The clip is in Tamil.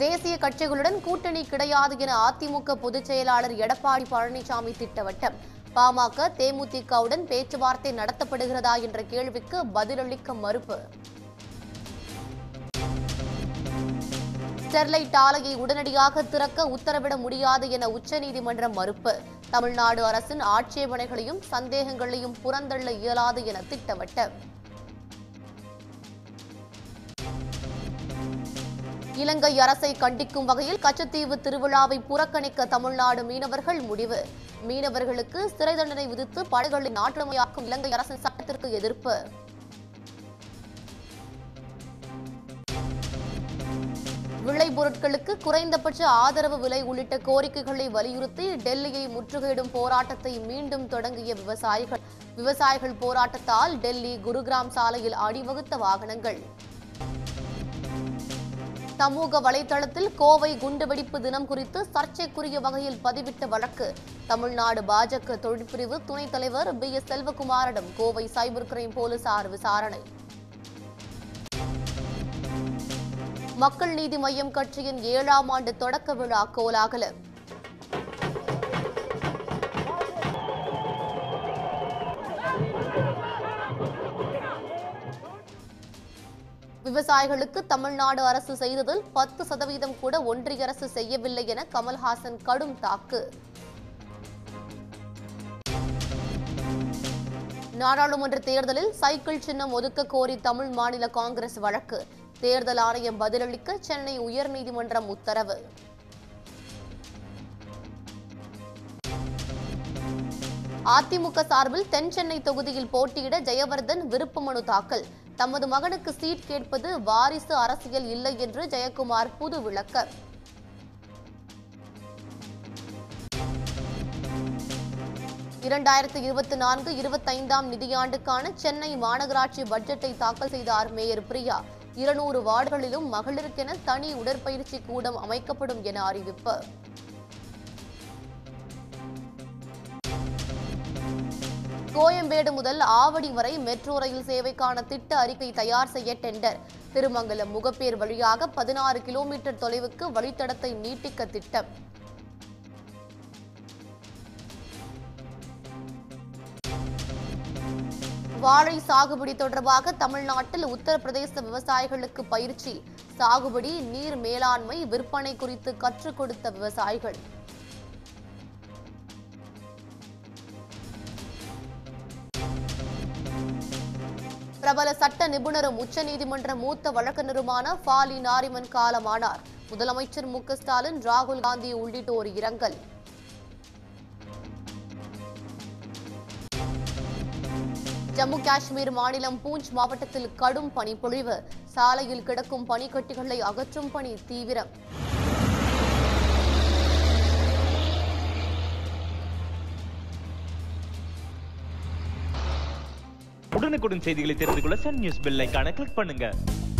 தேசிய கட்சிகளுடன் கூட்டணி கிடையாது என அதிமுக பொதுச் செயலாளர் எடப்பாடி பழனிசாமி திட்டவட்டம் பாமக தேமுதிகவுடன் பேச்சுவார்த்தை நடத்தப்படுகிறதா என்ற கேள்விக்கு பதிலளிக்க மறுப்பு ஸ்டெர்லைட் ஆலையை உடனடியாக திறக்க உத்தரவிட முடியாது என உச்சநீதிமன்றம் மறுப்பு தமிழ்நாடு அரசின் ஆட்சேபனைகளையும் சந்தேகங்களையும் புறந்தள்ள இயலாது என திட்டவட்டம் இலங்கை அரசை கண்டிக்கும் வகையில் கச்சத்தீவு திருவிழாவை புறக்கணிக்க தமிழ்நாடு மீனவர்கள் முடிவு மீனவர்களுக்கு சிறை தண்டனை விதித்து படகுகளை நாட்டுடைமையாக்கும் இலங்கை அரசின் சட்டத்திற்கு எதிர்ப்பு விளைபொருட்களுக்கு குறைந்தபட்ச ஆதரவு விலை உள்ளிட்ட கோரிக்கைகளை வலியுறுத்தி டெல்லியை முற்றுகையிடும் போராட்டத்தை மீண்டும் தொடங்கிய விவசாயிகள் விவசாயிகள் போராட்டத்தால் டெல்லி குருகிராம் சாலையில் அணிவகுத்த வாகனங்கள் சமூக வலைதளத்தில் கோவை குண்டுவெடிப்பு தினம் குறித்து சர்ச்சைக்குரிய வகையில் பதிவிட்ட வழக்கு தமிழ்நாடு பாஜக தொழிற்பிரிவு துணைத் தலைவர் பி எஸ் செல்வகுமாரிடம் கோவை சைபர் கிரைம் போலீசார் விசாரணை மக்கள் நீதி மய்யம் கட்சியின் ஏழாம் ஆண்டு தொடக்க விழா கோலாகலம் விவசாயிகளுக்கு தமிழ்நாடு அரசு செய்ததில் பத்து சதவீதம் கூட ஒன்றிய அரசு செய்யவில்லை என கமல்ஹாசன் கடும் தாக்கு நாடாளுமன்ற தேர்தலில் சைக்கிள் சின்னம் ஒதுக்க கோரி தமிழ் மாநில காங்கிரஸ் வழக்கு தேர்தல் ஆணையம் பதிலளிக்க சென்னை உயர்நீதிமன்றம் உத்தரவு அதிமுக சார்பில் தென் சென்னை தொகுதியில் போட்டியிட ஜெயவர்தன் விருப்ப மனு தாக்கல் தமது மகனுக்கு சீட் கேட்பது வாரிசு அரசியல் இல்லை என்று ஜெயக்குமார் புது விளக்கம் இரண்டாயிரத்து இருபத்தி நான்கு இருபத்தைந்தாம் நிதியாண்டுக்கான சென்னை மாநகராட்சி பட்ஜெட்டை தாக்கல் செய்தார் மேயர் பிரியா இருநூறு வார்டுகளிலும் மகளிருக்கென தனி உடற்பயிற்சி கூடம் அமைக்கப்படும் என அறிவிப்பு கோயம்பேடு முதல் ஆவடி வரை மெட்ரோ ரயில் சேவைக்கான திட்ட அறிக்கை தயார் செய்ய டெண்டர் திருமங்கலம் முகப்பேர் வழியாக பதினாறு கிலோமீட்டர் தொலைவுக்கு வழித்தடத்தை நீட்டிக்க திட்டம் வாழை சாகுபடி தொடர்பாக தமிழ்நாட்டில் உத்தரப்பிரதேச விவசாயிகளுக்கு பயிற்சி சாகுபடி நீர் மேலாண்மை விற்பனை குறித்து கற்றுக் கொடுத்த விவசாயிகள் பிரபல சட்ட நிபுணரும் உச்சநீதிமன்ற மூத்த வழக்கறிஞருமான ஃபாலி நாரிமன் காலமானார் முதலமைச்சர் மு க ஸ்டாலின் ராகுல் காந்தி உள்ளிட்டோர் இரங்கல் ஜம்மு காஷ்மீர் மாநிலம் பூஞ்ச் மாவட்டத்தில் கடும் பனிப்பொழிவு சாலையில் கிடக்கும் பனிக்கட்டிகளை அகற்றும் பணி தீவிரம் உடனுக்குடன் செய்திகளை தெரிந்து கொள்ள சன் நியூஸ் பெல் ஐகானை கிளிக் பண்ணுங்க